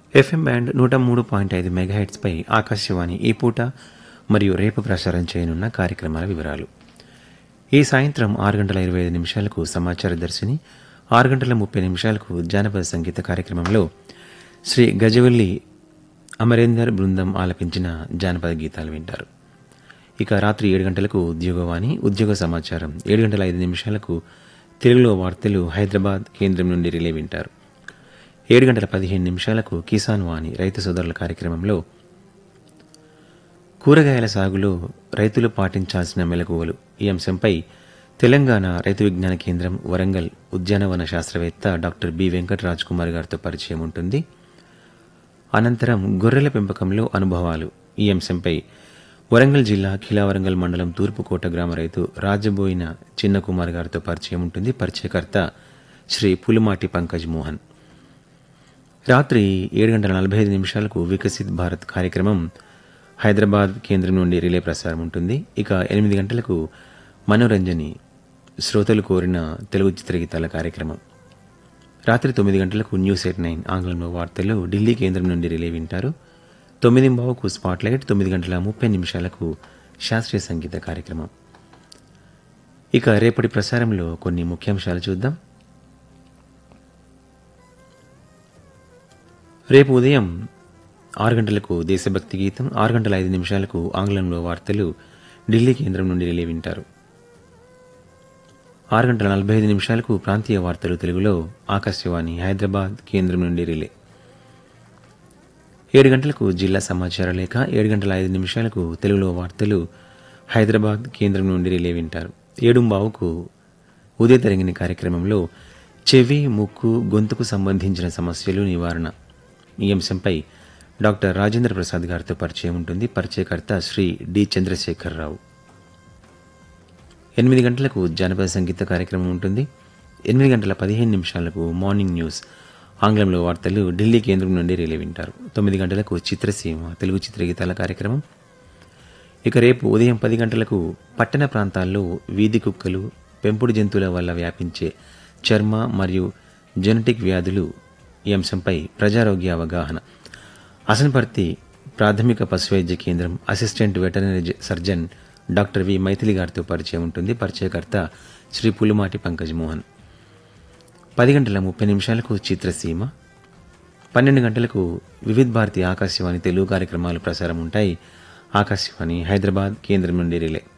FM band నూట మూడు point ఐదు మెగాహెట్స్పై ఆకాశవాణి ఈ పూట మరియు రేపు ప్రసారం చేయనున్న కార్యక్రమాల వివరాలు ఈ సాయంత్రం ఆరు గంటల ఇరవై ఐదు నిమిషాలకు సమాచార దర్శిని ఆరు గంటల ముప్పై నిమిషాలకు జానపద సంగీత కార్యక్రమంలో శ్రీ గజవల్లి అమరేందర్ బృందం ఆలపించిన జానపద గీతాలు వింటారు ఇక రాత్రి ఏడు గంటలకు ఉద్యోగవాణి ఉద్యోగ సమాచారం ఏడు గంటల ఐదు నిమిషాలకు తెలుగులో వార్తలు హైదరాబాద్ కేంద్రం నుండి రిలే వింటారు ఏడు గంటల పదిహేను నిమిషాలకు కిసాన్ వాణి రైతు సోదరుల కార్యక్రమంలో కూరగాయల సాగులో రైతులు పాటించాల్సిన మెలకువలు ఈ అంశంపై తెలంగాణ రైతు విజ్ఞాన కేంద్రం వరంగల్ ఉద్యానవన శాస్త్రవేత్త డాక్టర్ బి వెంకటరాజ్ కుమార్ గారితో పరిచయం ఉంటుంది అనంతరం గొర్రెల పెంపకంలో అనుభవాలు ఈ అంశంపై వరంగల్ జిల్లా ఖిలావరంగల్ మండలం తూర్పుకోట గ్రామ రైతు రాజబోయిన చిన్న కుమార్ గారితో పరిచయం ఉంటుంది పరిచయకర్త శ్రీ పులిమాటి పంకజ్ మోహన్ రాత్రి ఏడు గంటల నలభై ఐదు నిమిషాలకు వికసిత్ భారత్ కార్యక్రమం హైదరాబాద్ కేంద్రం నుండి రిలే ప్రసారం ఉంటుంది ఇక ఎనిమిది గంటలకు మనోరంజని శ్రోతలు కోరిన తెలుగు చిత్రగీతాల కార్యక్రమం రాత్రి తొమ్మిది గంటలకు న్యూస్ ఎయిట్ నైన్ ఆంగ్లంలో వార్తలు ఢిల్లీ కేంద్రం నుండి రిలే వింటారు తొమ్మిది బావుకు స్పాట్ లైట్ తొమ్మిది గంటల ముప్పై నిమిషాలకు శాస్త్రీయ సంగీత కార్యక్రమం ఇక రేపటి ప్రసారంలో కొన్ని ముఖ్యాంశాలు చూద్దాం రేపు ఉదయం ఆరు గంటలకు దేశభక్తి గీతం ఆరు గంటల ఐదు నిమిషాలకు ఆంగ్లంలో వార్తలు ఢిల్లీ కేంద్రం నుండి రిలే వింటారు ఆరు గంటల నలభై ఐదు నిమిషాలకు ప్రాంతీయ వార్తలు తెలుగులో ఆకాశవాణి హైదరాబాద్ కేంద్రం నుండి రిలే ఏడు గంటలకు జిల్లా సమాచార లేఖ ఏడు గంటల ఐదు నిమిషాలకు తెలుగులో వార్తలు హైదరాబాద్ కేంద్రం నుండి రిలే వింటారు ఏడు బావుకు ఉదయ తరంగిణి కార్యక్రమంలో చెవి ముక్కు గొంతుకు సంబంధించిన సమస్యలు నివారణ ఈ అంశంపై డాక్టర్ రాజేంద్ర ప్రసాద్ గారితో పరిచయం ఉంటుంది పరిచయకర్త శ్రీ డి చంద్రశేఖరరావు ఎనిమిది గంటలకు జానపద సంగీత కార్యక్రమం ఉంటుంది ఎనిమిది గంటల పదిహేను నిమిషాలకు మార్నింగ్ న్యూస్ ఆంగ్లంలో వార్తలు ఢిల్లీ కేంద్రం నుండి రిలే వింటారు తొమ్మిది గంటలకు చిత్రసీమ తెలుగు చిత్రగీతాల కార్యక్రమం ఇక రేపు ఉదయం పది గంటలకు పట్టణ ప్రాంతాల్లో వీధి కుక్కలు పెంపుడు జంతువుల వల్ల వ్యాపించే చర్మ మరియు జెనెటిక్ వ్యాధులు ఈ అంశంపై ప్రజారోగ్య అవగాహన అసన్పర్తి ప్రాథమిక పశువైద్య కేంద్రం assistant veterinary surgeon doctor V Mythili గారితో పరిచయం ఉంటుంది పరిచయకర్త శ్రీ పులిమాటి పంకజ్ మోహన్ పది గంటల ముప్పై నిమిషాలకు చిత్రసీమ పన్నెండు గంటలకు వివిధ్ భారతి ఆకాశవాణి తెలుగు కార్యక్రమాలు ప్రసారం ఉంటాయి ఆకాశవాణి హైదరాబాద్ కేంద్రం నుండి రిలే